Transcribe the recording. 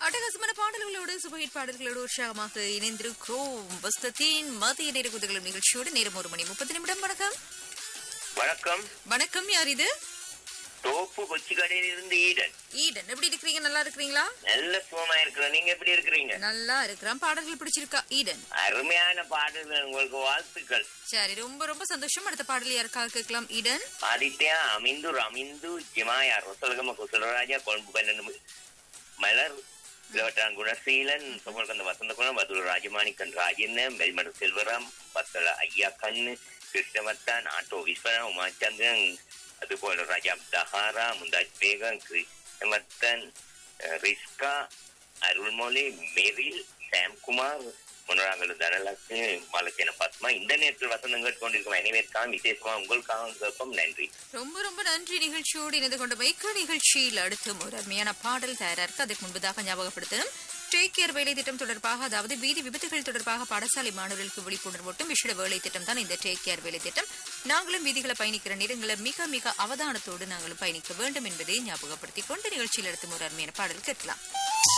அட்டகாசமான பாடல்களோடு சுபஹிட் பாடல்களோடு உற்சாகமாக இணைந்திருக்கிறோம் வஸ்தத்தின் மதிய நேர குதகலம் நிகழ்ச்சியோடு நேரம் ஒரு மணி முப்பது நிமிடம் வணக்கம் வணக்கம் வணக்கம் யார் இது தோப்பு கொச்சி கடையில இருந்து ஈடன் ஈடன் எப்படி இருக்கிறீங்க நல்லா இருக்கிறீங்களா நல்ல சுகமா இருக்கிறோம் நீங்க எப்படி இருக்கிறீங்க நல்லா இருக்கிறான் பாடல்கள் பிடிச்சிருக்கா ஈடன் அருமையான பாடல்கள் உங்களுக்கு வாழ்த்துக்கள் சரி ரொம்ப ரொம்ப சந்தோஷம் அடுத்த பாடல் யாருக்காக கேட்கலாம் ஈடன் ஆதித்யா அமிந்து ரமிந்து ஜிமாயா ரொசலகம குசலராஜா கொழும்பு பன்னெண்டு மலர் இளவட்டான் குணசீலன் சுமர்கந்த வசந்தகுணம் மதுர ராஜமாணிக்கன் ராஜேந்திரன் மெல்மடு செல்வராம் பத்தல ஐயா கண்ணு கிருஷ்ணவர்த்தன் ஆட்டோ விஸ்வரன் உமாச்சந்திரன் அதுபோல ராஜா தஹாரா முந்தாஜ் பேகம் கிருஷ்ணவர்த்தன் அஹ், ரிஸ்கா அருள்மொழி மெரில் சாம்குமார் முனராங்கல் தனலட்சுமி மலச்சேன பத்மா இந்த நேரத்தில் வசந்தம் கேட்டுக்கொண்டிருக்கும் அனைவருக்காக விசேஷமா உங்களுக்காக கேட்போம் நன்றி ரொம்ப ரொம்ப நன்றி நிகழ்ச்சியோடு இணைந்து கொண்ட மைக்க நிகழ்ச்சியில் அடுத்தும் ஒரு அருமையான பாடல் தயாரா இருக்கு அதுக்கு முன்பதாக ஞாபகப்படுத்தணும் டேக் கேர் வேலை திட்டம் தொடர்பாக அதாவது வீதி விபத்துகள் தொடர்பாக பாடசாலை மாணவர்களுக்கு விழிப்புணர்வூட்டும் விஷட வேலை திட்டம் தான் இந்த டேக் கேர் வேலை திட்டம் நாங்களும் வீதிகளை பயணிக்கிற நேரங்களை மிக மிக அவதானத்தோடு நாங்களும் பயணிக்க வேண்டும் என்பதை ஞாபகப்படுத்திக் கொண்டு நிகழ்ச்சியில் அடுத்தும் ஒரு அருமையான பாடல் கேட்கலாம்